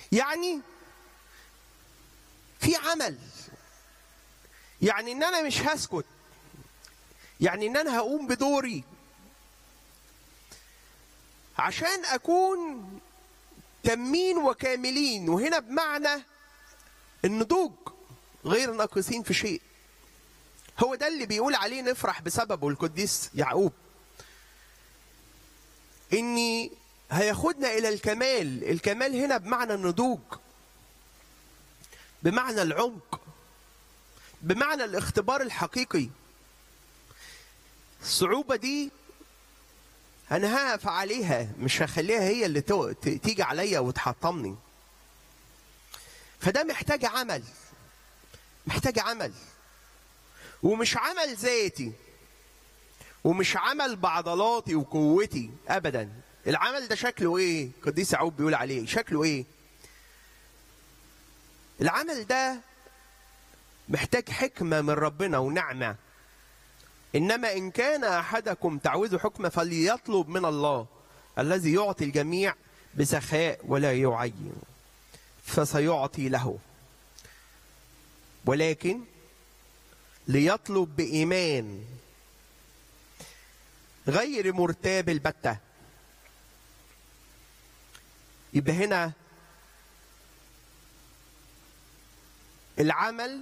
يعني في عمل يعني ان انا مش هسكت يعني ان انا هقوم بدوري عشان اكون تامين وكاملين وهنا بمعنى النضوج غير ناقصين في شيء هو ده اللي بيقول عليه نفرح بسببه القديس يعقوب اني هياخدنا الى الكمال الكمال هنا بمعنى النضوج بمعنى العمق بمعنى الاختبار الحقيقي الصعوبة دي أنا هقف عليها مش هخليها هي اللي تو- ت- تيجي عليا وتحطمني فده محتاج عمل محتاج عمل ومش عمل ذاتي ومش عمل بعضلاتي وقوتي ابدا العمل ده شكله ايه قديس يعقوب بيقول عليه شكله ايه العمل ده محتاج حكمة من ربنا ونعمة إنما إن كان أحدكم تعوذ حكمة فليطلب من الله الذي يعطي الجميع بسخاء ولا يعين فسيعطي له ولكن ليطلب بإيمان غير مرتاب البتة يبقى هنا العمل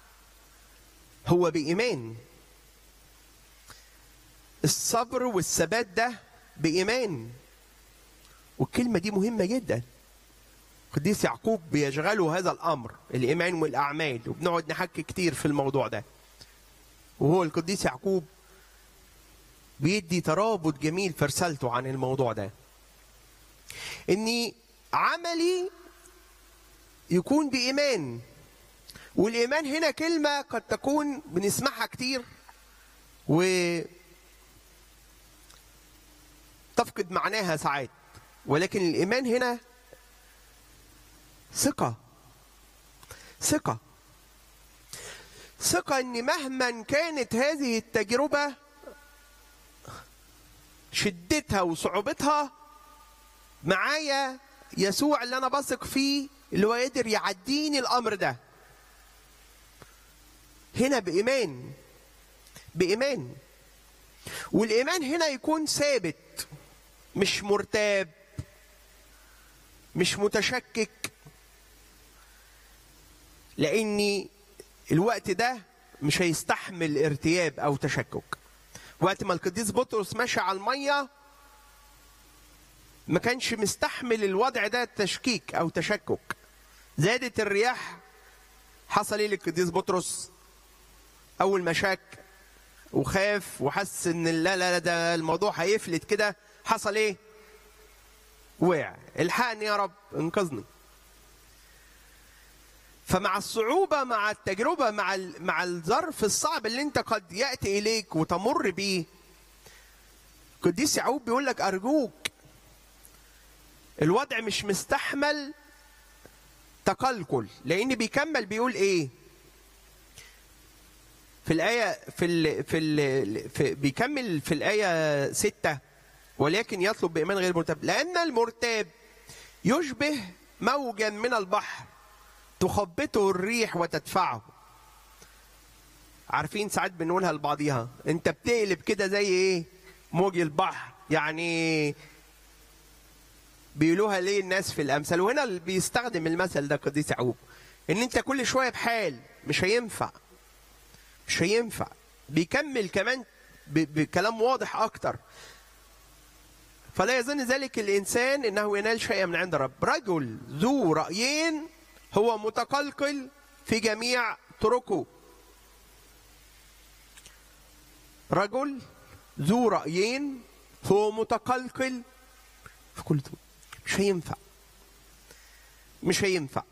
هو بإيمان الصبر والثبات ده بإيمان والكلمة دي مهمة جدا قديس يعقوب بيشغله هذا الأمر الإيمان والأعمال وبنقعد نحكي كتير في الموضوع ده وهو القديس يعقوب بيدي ترابط جميل في رسالته عن الموضوع ده اني عملي يكون بايمان والايمان هنا كلمه قد تكون بنسمعها كتير و تفقد معناها ساعات ولكن الايمان هنا ثقه ثقه ثقه ان مهما كانت هذه التجربه شدتها وصعوبتها معايا يسوع اللي انا بثق فيه اللي هو قادر يعديني الامر ده هنا بايمان بايمان والايمان هنا يكون ثابت مش مرتاب مش متشكك لاني الوقت ده مش هيستحمل ارتياب او تشكك وقت ما القديس بطرس ماشي على الميه ما كانش مستحمل الوضع ده تشكيك او تشكك زادت الرياح حصل ايه للقديس بطرس اول ما شك وخاف وحس ان لا لا لا ده الموضوع هيفلت كده حصل ايه وقع الحقني يا رب انقذني فمع الصعوبة مع التجربة مع ال- مع الظرف الصعب اللي انت قد يأتي إليك وتمر بيه قديس يعقوب بيقول لك أرجوك الوضع مش مستحمل تقلقل لأن بيكمل بيقول إيه في الآية في ال في, ال في بيكمل في الآية ستة ولكن يطلب بإيمان غير مرتاب لأن المرتاب يشبه موجا من البحر تخبطه الريح وتدفعه عارفين ساعات بنقولها لبعضيها انت بتقلب كده زي ايه موج البحر يعني بيقولوها ليه الناس في الامثال وهنا اللي بيستخدم المثل ده قديس يعقوب ان انت كل شويه بحال مش هينفع مش هينفع بيكمل كمان ب- بكلام واضح اكتر فلا يظن ذلك الانسان انه ينال شيئا من عند رب رجل ذو رايين هو متقلقل في جميع طرقه رجل ذو رايين هو متقلقل في كل طرق مش هينفع مش هينفع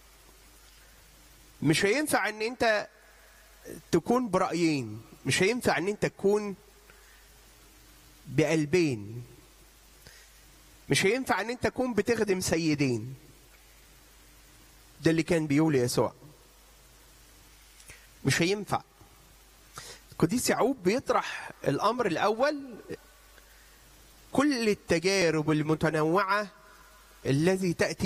مش هينفع ان انت تكون برايين مش هينفع ان انت تكون بقلبين مش هينفع ان انت تكون بتخدم سيدين ده اللي كان بيقول يسوع مش هينفع القديس يعقوب بيطرح الامر الاول كل التجارب المتنوعه الذي تاتي